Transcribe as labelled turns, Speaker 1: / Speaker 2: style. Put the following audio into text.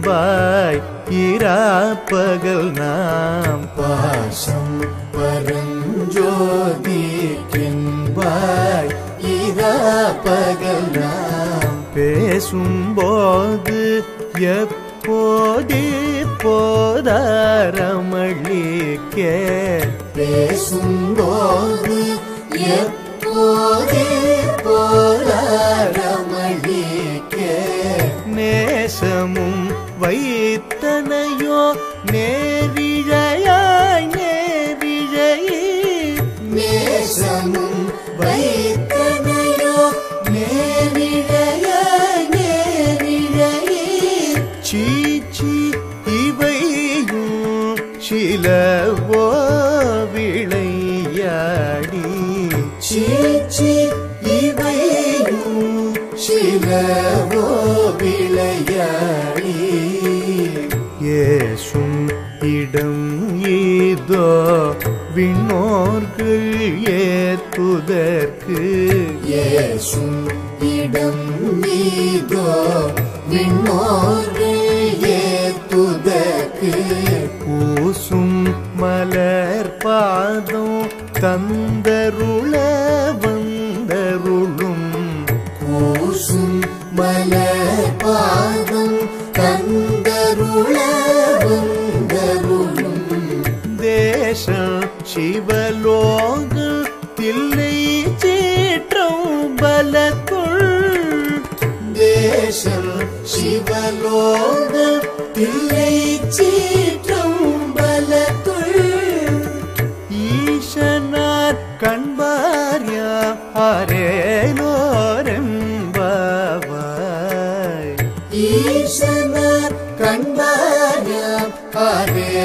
Speaker 1: என்பாய் இராப்பகல் நாம்
Speaker 2: பாசம் பரஞ்சோதிக்கின்பாய் இரா பகல் நாம்
Speaker 1: பேசும்போது எப்போது போதாரமளிக்கே
Speaker 2: பேசும்போது எப்போதே போராரமளிக்கே
Speaker 1: நேசமும் வைத்தனையோ நேரிழையாய் நேரிழையே
Speaker 2: நேசமும் வைத்தனையோ நேரிழைய நேரிழையே
Speaker 1: சீச்சி இவையும் சிலவோ விளையாடி
Speaker 2: சீச்சி இவையும் சிலவோ விளையாடி
Speaker 1: ஏசும் இடம் இதோ விண்ணோர்கள் ஏத்துதற்கு
Speaker 2: இயேசும் இடம் மீதோ விண்ணோர்கள் ஏத்துதற்கு
Speaker 1: பூசும் மலர் பாதம் தந்தருள வந்தருளும்
Speaker 2: பூசும் மலர் பாதம் தந்தருள வந்தருளும்
Speaker 1: தேசம் சிவலோக தில்லை சீற்றம் பலக்குள்
Speaker 2: தேசம் சிவலோக தில்லை சீற்றம் பலத்துள்
Speaker 1: ஈசனார் கண்பார்யா அரேலோரெம்பாவாய்
Speaker 2: ஈசனர் கண்பாயம் அரே